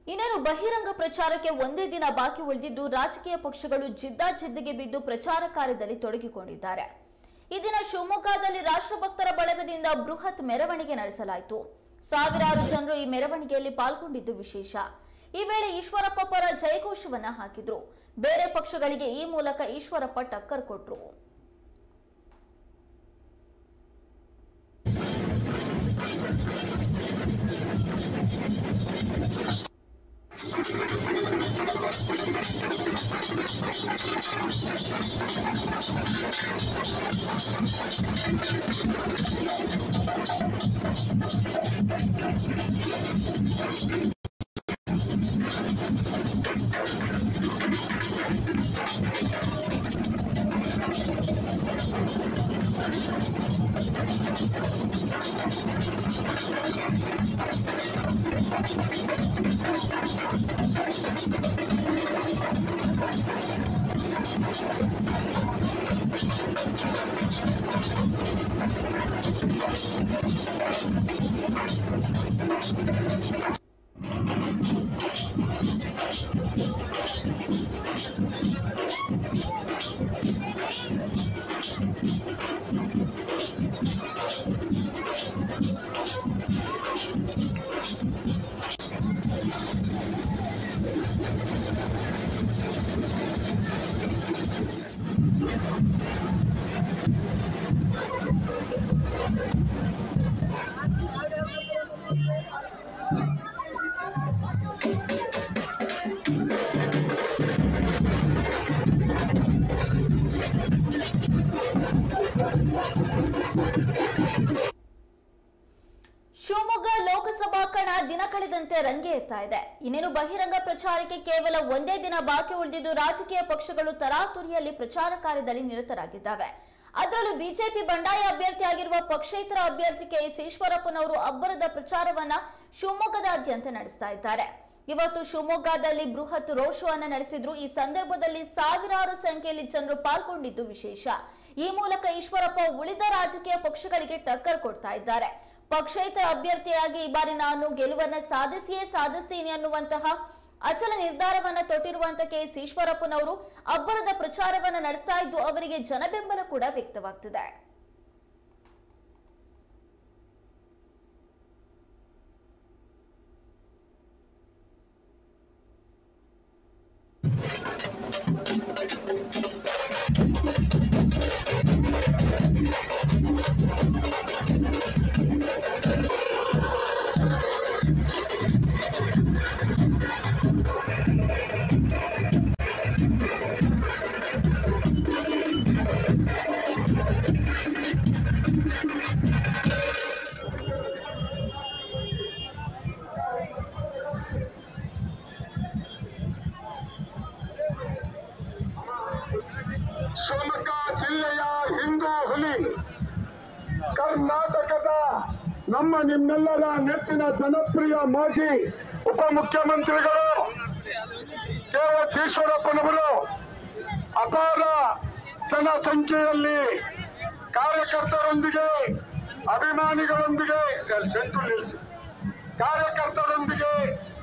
ಇನ್ನೇನು ಬಹಿರಂಗ ಪ್ರಚಾರಕ್ಕೆ ಒಂದೇ ದಿನ ಬಾಕಿ ಉಳಿದಿದ್ದು ರಾಜಕೀಯ ಪಕ್ಷಗಳು ಜಿದ್ದಾಜಿದ್ದಿಗೆ ಬಿದ್ದು ಪ್ರಚಾರ ಕಾರ್ಯದಲ್ಲಿ ತೊಡಗಿಕೊಂಡಿದ್ದಾರೆ ಈ ದಿನ ಶಿವಮೊಗ್ಗದಲ್ಲಿ ರಾಷ್ಟ್ರಭಕ್ತರ ಬಳಗದಿಂದ ಬೃಹತ್ ಮೆರವಣಿಗೆ ನಡೆಸಲಾಯಿತು ಸಾವಿರಾರು ಜನರು ಈ ಮೆರವಣಿಗೆಯಲ್ಲಿ ಪಾಲ್ಗೊಂಡಿದ್ದು ವಿಶೇಷ ಈ ವೇಳೆ ಈಶ್ವರಪ್ಪ ಪರ ಜಯಘೋಷವನ್ನ ಹಾಕಿದ್ರು ಬೇರೆ ಪಕ್ಷಗಳಿಗೆ ಈ ಮೂಲಕ ಈಶ್ವರಪ್ಪ ಟಕ್ಕರ್ ಕೊಟ್ರು ಶಿವಮೊಗ್ಗ ಲೋಕಸಭಾ ಕಣ ದಿನ ಕಳೆದಂತೆ ರಂಗೆ ಎತ್ತಾ ಇದೆ ಇನ್ನೇನು ಬಹಿರಂಗ ಪ್ರಚಾರಕ್ಕೆ ಕೇವಲ ಒಂದೇ ದಿನ ಬಾಕಿ ಉಳಿದಿದ್ದು ರಾಜಕೀಯ ಪಕ್ಷಗಳು ತರಾತುರಿಯಲ್ಲಿ ಪ್ರಚಾರ ಕಾರ್ಯದಲ್ಲಿ ನಿರತರಾಗಿದ್ದಾವೆ ಅದರಲ್ಲೂ ಬಿಜೆಪಿ ಬಂಡಾಯ ಅಭ್ಯರ್ಥಿಯಾಗಿರುವ ಪಕ್ಷೇತರ ಅಭ್ಯರ್ಥಿ ಕೆ ಎಸ್ ಈಶ್ವರಪ್ಪನವರು ಅಬ್ಬರದ ಪ್ರಚಾರವನ್ನ ಶಿವಮೊಗ್ಗದಾದ್ಯಂತ ನಡೆಸ್ತಾ ಇದ್ದಾರೆ ಇವತ್ತು ಶಿವಮೊಗ್ಗದಲ್ಲಿ ಬೃಹತ್ ರೋಡ್ ಶೋ ಅನ್ನ ನಡೆಸಿದ್ರು ಈ ಸಂದರ್ಭದಲ್ಲಿ ಸಾವಿರಾರು ಸಂಖ್ಯೆಯಲ್ಲಿ ಜನರು ಪಾಲ್ಗೊಂಡಿದ್ದು ವಿಶೇಷ ಈ ಮೂಲಕ ಈಶ್ವರಪ್ಪ ಉಳಿದ ರಾಜಕೀಯ ಪಕ್ಷಗಳಿಗೆ ಟಕ್ಕರ್ ಕೊಡ್ತಾ ಇದ್ದಾರೆ ಪಕ್ಷೇತರ ಅಭ್ಯರ್ಥಿಯಾಗಿ ಈ ಬಾರಿ ನಾನು ಗೆಲುವನ್ನ ಸಾಧಿಸಿಯೇ ಸಾಧಿಸ್ತೀನಿ ಅನ್ನುವಂತಹ ಅಚಲ ನಿರ್ಧಾರವನ್ನ ತೊಟ್ಟಿರುವಂತಹ ಕೆ ಎಸ್ ಈಶ್ವರಪ್ಪನವರು ಅಬ್ಬರದ ಪ್ರಚಾರವನ್ನ ನಡೆಸ್ತಾ ಇದ್ದು ಅವರಿಗೆ ಜನಬೆಂಬಲ ಕೂಡ ವ್ಯಕ್ತವಾಗ್ತಿದೆ ಶಿವಮೊಗ್ಗ ಜಿಲ್ಲೆಯ ಹಿಂದೂ ಹುಲಿ ಕರ್ನಾಟಕದ ನಮ್ಮ ನಿಮ್ಮೆಲ್ಲರ ನೆಚ್ಚಿನ ಜನಪ್ರಿಯ ಮಾಜಿ ಉಪಮುಖ್ಯಮಂತ್ರಿಗಳು ಕೆ ಎಸ್ ಈಶ್ವರಪ್ಪನವರು ಅಪಾರ ಜನಸಂಖ್ಯೆಯಲ್ಲಿ ಕಾರ್ಯಕರ್ತರೊಂದಿಗೆ ಅಭಿಮಾನಿಗಳೊಂದಿಗೆ ಸೆಂಟು ನಿಲ್ಲಿಸಿ ಕಾರ್ಯಕರ್ತರೊಂದಿಗೆ